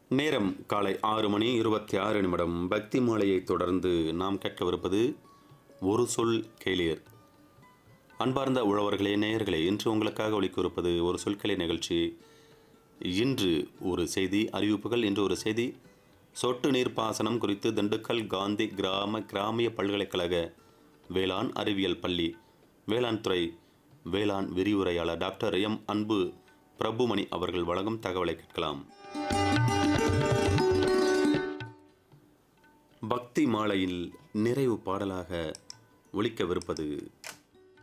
நேரம் காலை ஆறு மணி இருபத்தி ஆறு நிமிடம் பக்தி மாலையை தொடர்ந்து நாம் கேட்கவிருப்பது ஒரு சொல் கேளியர் அன்பார்ந்த உழவர்களே நேயர்களே இன்று உங்களுக்காக ஒலிக்கிருப்பது ஒரு சொற்களை நிகழ்ச்சி இன்று ஒரு செய்தி அறிவிப்புகள் இன்று ஒரு செய்தி சொட்டு நீர் பாசனம் குறித்து திண்டுக்கல் காந்தி கிராம கிராமிய பல்கலைக்கழக வேளாண் அறிவியல் பள்ளி வேளாண் துறை வேளாண் விரிவுரையாளர் டாக்டர் எம் அன்பு பிரபுமணி அவர்கள் வழங்கும் தகவலை கேட்கலாம் பக்தி மாலையில் நிறைவு பாடலாக ஒலிக்கவிருப்பது